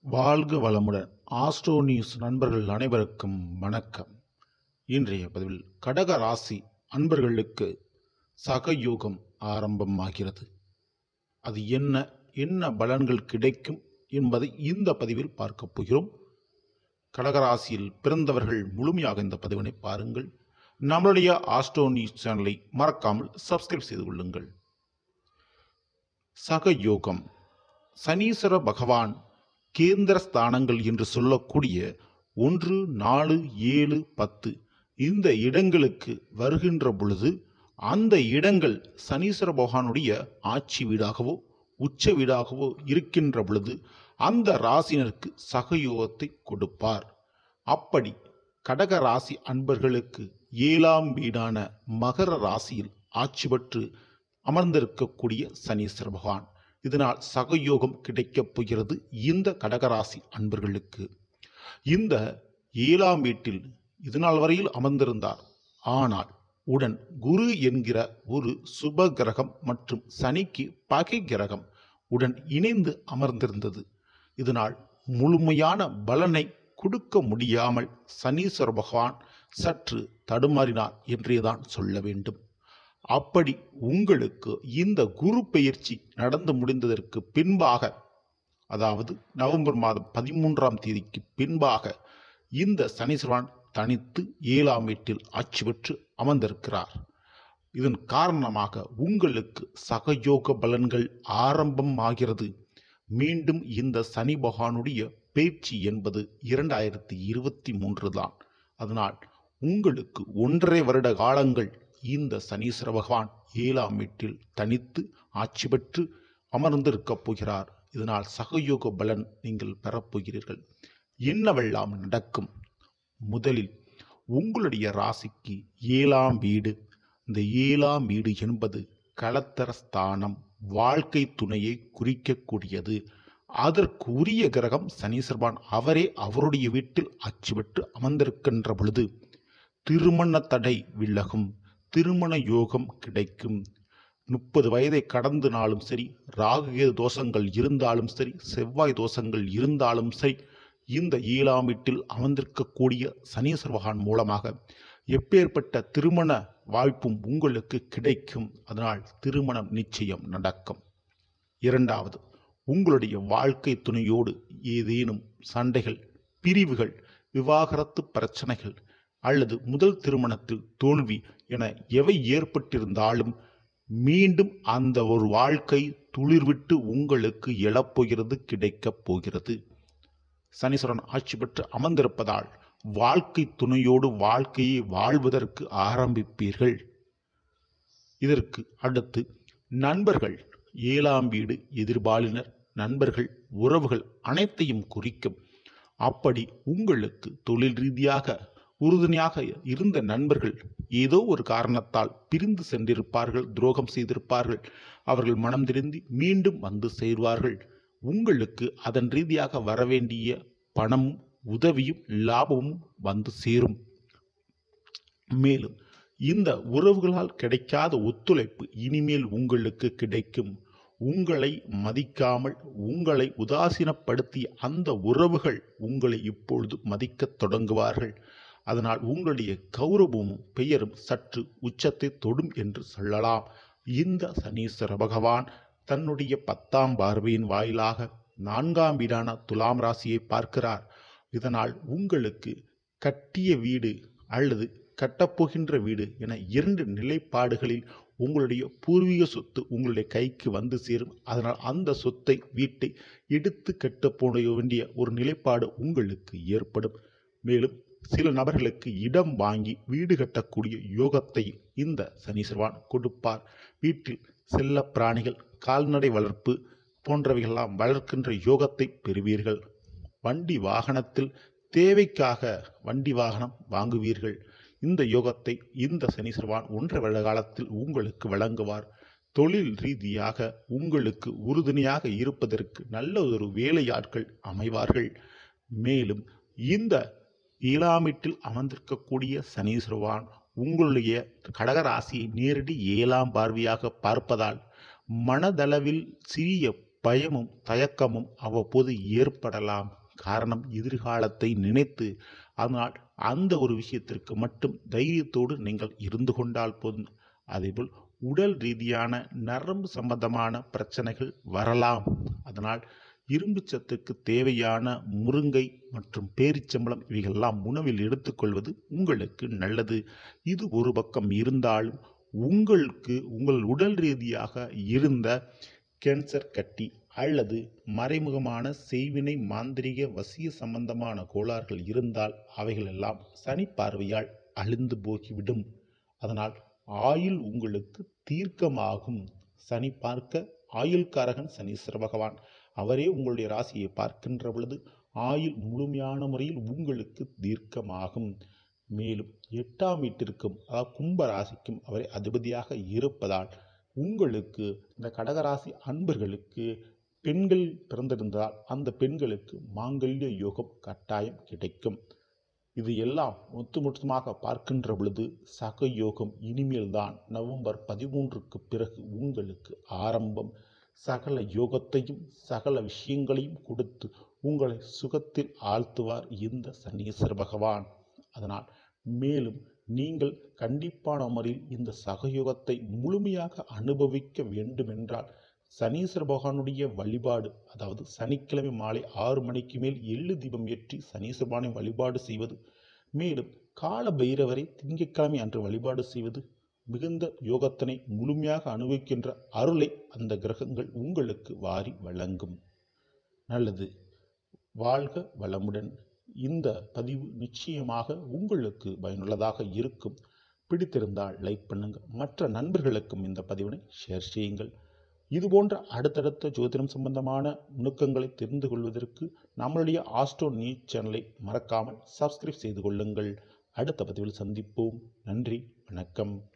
வாழ்க வளமுடன் astro news நண்பர்கள் அனைவருக்கும் வணக்கம் இன்றைய பதிவில் கடக ராசி அன்பர்களுக்கு சகயோகம் ஆரம்பமாகிறது அது என்ன என்ன பலன்கள் கிடைக்கும் என்பதை இந்த பதிவில் பார்க்கப் போகிறோம் கடகராசியில் பிறந்தவர்கள் முழுமையாக இந்த பதிவினை பாருங்கள் நம்மளுடைய ஆஸ்ட்ரோ நியூஸ் சேனலை மறக்காமல் சப்ஸ்கிரைப் செய்து கொள்ளுங்கள் சகயோகம் சனீஸ்வர பகவான் கேந்திர ஸ்தானங்கள் என்று சொல்லக்கூடிய ஒன்று நாலு ஏழு பத்து இந்த இடங்களுக்கு வருகின்ற பொழுது அந்த இடங்கள் சனீஸ்வர பகவானுடைய ஆட்சி வீடாகவோ உச்ச வீடாகவோ இருக்கின்ற பொழுது அந்த ராசினருக்கு சகயோகத்தை கொடுப்பார் அப்படி கடக ராசி அன்பர்களுக்கு ஏழாம் வீடான மகர ராசியில் ஆட்சி பெற்று அமர்ந்திருக்கக்கூடிய சனீஸ்வர பகவான் இதனால் சகயோகம் கிடைக்கப் போகிறது இந்த கடகராசி அன்பர்களுக்கு இந்த ஏழாம் வீட்டில் இதுநாள் வரையில் அமர்ந்திருந்தார் ஆனால் உடன் குரு என்கிற ஒரு சுப கிரகம் மற்றும் சனிக்கு பகை கிரகம் உடன் இணைந்து அமர்ந்திருந்தது இதனால் முழுமையான பலனை கொடுக்க முடியாமல் சனீஸ்வர பகவான் சற்று தடுமாறினார் என்றேதான் சொல்ல வேண்டும் அப்படி உங்களுக்கு இந்த குரு பெயர்ச்சி நடந்து முடிந்ததற்கு பின்பாக அதாவது நவம்பர் மாதம் பதிமூன்றாம் தேதிக்கு பின்பாக இந்த சனீஸ்வரன் தனித்து ஏழாம் வீட்டில் ஆட்சி பெற்று அமர்ந்திருக்கிறார் இதன் காரணமாக உங்களுக்கு சகயோக பலன்கள் ஆரம்பம் ஆகிறது மீண்டும் இந்த சனி பகவானுடைய பேச்சு என்பது இரண்டாயிரத்தி இருபத்தி மூன்று தான் அதனால் உங்களுக்கு ஒன்றரை வருட காலங்கள் இந்த சனீஸ்வர பகவான் ஏழாம் வீட்டில் தனித்து ஆட்சி பெற்று அமர்ந்திருக்கப் போகிறார் இதனால் சகயோக பலன் நீங்கள் பெறப்போகிறீர்கள் என்னவெல்லாம் நடக்கும் முதலில் உங்களுடைய ராசிக்கு ஏழாம் வீடு இந்த ஏழாம் வீடு என்பது களத்தர ஸ்தானம் வாழ்க்கை துணையை குறிக்கக்கூடியது அதற்கு உரிய கிரகம் சனீஸ்வரபான் அவரே அவருடைய வீட்டில் ஆட்சி பெற்று அமர்ந்திருக்கின்ற பொழுது திருமண தடை விலகும் திருமண யோகம் கிடைக்கும் முப்பது வயதை கடந்துனாலும் சரி ராகுகேது தோஷங்கள் இருந்தாலும் சரி செவ்வாய் தோஷங்கள் இருந்தாலும் சரி இந்த ஏழாம் வீட்டில் அமர்ந்திருக்கக்கூடிய சனீஸ்வர பகவான் மூலமாக எப்பேற்பட்ட திருமண வாய்ப்பும் உங்களுக்கு கிடைக்கும் அதனால் திருமணம் நிச்சயம் நடக்கும் இரண்டாவது உங்களுடைய வாழ்க்கை துணையோடு ஏதேனும் சண்டைகள் பிரிவுகள் விவாகரத்து பிரச்சனைகள் அல்லது முதல் திருமணத்தில் தோல்வி என எவை ஏற்பட்டிருந்தாலும் மீண்டும் அந்த ஒரு வாழ்க்கை துளிர்விட்டு உங்களுக்கு எழப்போகிறது கிடைக்கப் போகிறது சனீஸ்வரன் ஆட்சி பெற்று அமர்ந்திருப்பதால் வாழ்க்கை துணையோடு வாழ்க்கையை வாழ்வதற்கு ஆரம்பிப்பீர்கள் இதற்கு அடுத்து நண்பர்கள் ஏழாம் வீடு எதிர்பாலினர் நண்பர்கள் உறவுகள் அனைத்தையும் குறிக்கும் அப்படி உங்களுக்கு தொழில் ரீதியாக உறுதுணையாக இருந்த நண்பர்கள் ஏதோ ஒரு காரணத்தால் பிரிந்து சென்றிருப்பார்கள் துரோகம் செய்திருப்பார்கள் அவர்கள் மனம் திருந்தி மீண்டும் வந்து சேர்வார்கள் உங்களுக்கு அதன் ரீதியாக வரவேண்டிய பணமும் உதவியும் லாபமும் வந்து சேரும் மேலும் இந்த உறவுகளால் கிடைக்காத ஒத்துழைப்பு இனிமேல் உங்களுக்கு கிடைக்கும் உங்களை மதிக்காமல் உங்களை உதாசீனப்படுத்திய அந்த உறவுகள் உங்களை இப்பொழுது மதிக்கத் தொடங்குவார்கள் அதனால் உங்களுடைய கௌரவமும் பெயரும் சற்று உச்சத்தை தொடும் என்று சொல்லலாம் இந்த சனீஸ்வர பகவான் தன்னுடைய பத்தாம் பார்வையின் வாயிலாக நான்காம் வீடான துலாம் ராசியை பார்க்கிறார் இதனால் உங்களுக்கு கட்டிய வீடு அல்லது கட்டப்போகின்ற வீடு என இரண்டு நிலைப்பாடுகளில் உங்களுடைய பூர்வீக சொத்து உங்களுடைய கைக்கு வந்து சேரும் அதனால் அந்த சொத்தை வீட்டை எடுத்து கட்ட போட வேண்டிய ஒரு நிலைப்பாடு உங்களுக்கு ஏற்படும் மேலும் சில நபர்களுக்கு இடம் வாங்கி வீடு கட்டக்கூடிய யோகத்தை இந்த சனீஸ்வரவான் கொடுப்பார் வீட்டில் செல்ல பிராணிகள் கால்நடை வளர்ப்பு போன்றவைகளெல்லாம் வளர்க்கின்ற யோகத்தை பெறுவீர்கள் வண்டி வாகனத்தில் தேவைக்காக வண்டி வாகனம் வாங்குவீர்கள் இந்த யோகத்தை இந்த சனீஸ்வரவான் ஒன்றரை வருட காலத்தில் உங்களுக்கு வழங்குவார் தொழில் ரீதியாக உங்களுக்கு உறுதுணையாக இருப்பதற்கு நல்ல ஒரு வேலையாட்கள் அமைவார்கள் மேலும் இந்த ஏழாமிட்டில் அமர்ந்திருக்கக்கூடிய சனீஸ்வரவான் உங்களுடைய கடகராசியை நேரடி ஏழாம் பார்வையாக பார்ப்பதால் மனதளவில் சிறிய பயமும் தயக்கமும் அவ்வப்போது ஏற்படலாம் காரணம் எதிர்காலத்தை நினைத்து அதனால் அந்த ஒரு விஷயத்திற்கு மட்டும் தைரியத்தோடு நீங்கள் இருந்து கொண்டால் போதும் அதேபோல் உடல் ரீதியான நரம்பு சம்பந்தமான பிரச்சனைகள் வரலாம் அதனால் இரும்பு சத்துக்கு தேவையான முருங்கை மற்றும் பேரிச்சம்பளம் இவைகளெல்லாம் உணவில் எடுத்துக்கொள்வது உங்களுக்கு நல்லது இது ஒரு பக்கம் இருந்தாலும் உங்களுக்கு உங்கள் உடல் ரீதியாக இருந்த கேன்சர் கட்டி அல்லது மறைமுகமான செய்வினை மாந்திரிக வசிய சம்பந்தமான கோளாறுகள் இருந்தால் அவைகளெல்லாம் சனி பார்வையால் அழிந்து போகிவிடும் அதனால் ஆயுள் உங்களுக்கு தீர்க்கமாகும் சனி பார்க்க ஆயுள்காரகன் சனீஸ்வர பகவான் அவரே உங்களுடைய ராசியை பார்க்கின்ற பொழுது ஆயுள் முழுமையான முறையில் உங்களுக்கு தீர்க்கமாகும் மேலும் எட்டாம் வீட்டிற்கும் அதாவது கும்ப ராசிக்கும் அவரை அதிபதியாக இருப்பதால் உங்களுக்கு இந்த கடகராசி அன்பர்களுக்கு பெண்கள் பிறந்திருந்தால் அந்த பெண்களுக்கு மாங்கல்ய யோகம் கட்டாயம் கிடைக்கும் இது எல்லாம் ஒட்டுமொத்தமாக பார்க்கின்ற பொழுது சக யோகம் இனிமேல்தான் நவம்பர் பதிமூன்றுக்கு பிறகு உங்களுக்கு ஆரம்பம் சகல யோகத்தையும் சகல விஷயங்களையும் கொடுத்து உங்களை சுகத்தில் ஆழ்த்துவார் இந்த சனீஸ்வர பகவான் அதனால் மேலும் நீங்கள் கண்டிப்பான முறையில் இந்த சகயோகத்தை முழுமையாக அனுபவிக்க வேண்டுமென்றால் சனீஸ்வர பகவானுடைய வழிபாடு அதாவது சனிக்கிழமை மாலை ஆறு மணிக்கு மேல் எள்ளு தீபம் ஏற்றி சனீஸ்வர பகவானை வழிபாடு செய்வது மேலும் கால பைரவரை திங்கட்கிழமை அன்று வழிபாடு செய்வது மிகுந்த யோகத்தினை முழுமையாக அனுபவிக்கின்ற அருளை அந்த கிரகங்கள் உங்களுக்கு வாரி வழங்கும் நல்லது வாழ்க வளமுடன் இந்த பதிவு நிச்சயமாக உங்களுக்கு பயனுள்ளதாக இருக்கும் பிடித்திருந்தால் லைக் பண்ணுங்க மற்ற நண்பர்களுக்கும் இந்த பதிவினை ஷேர் செய்யுங்கள் இதுபோன்ற அடுத்தடுத்த ஜோதிடம் சம்பந்தமான நுணுக்கங்களை தெரிந்து கொள்வதற்கு நம்மளுடைய ஆஸ்ட்ரோ நியூஸ் சேனலை மறக்காமல் சப்ஸ்கிரைப் செய்து கொள்ளுங்கள் அடுத்த பதிவில் சந்திப்போம் நன்றி வணக்கம்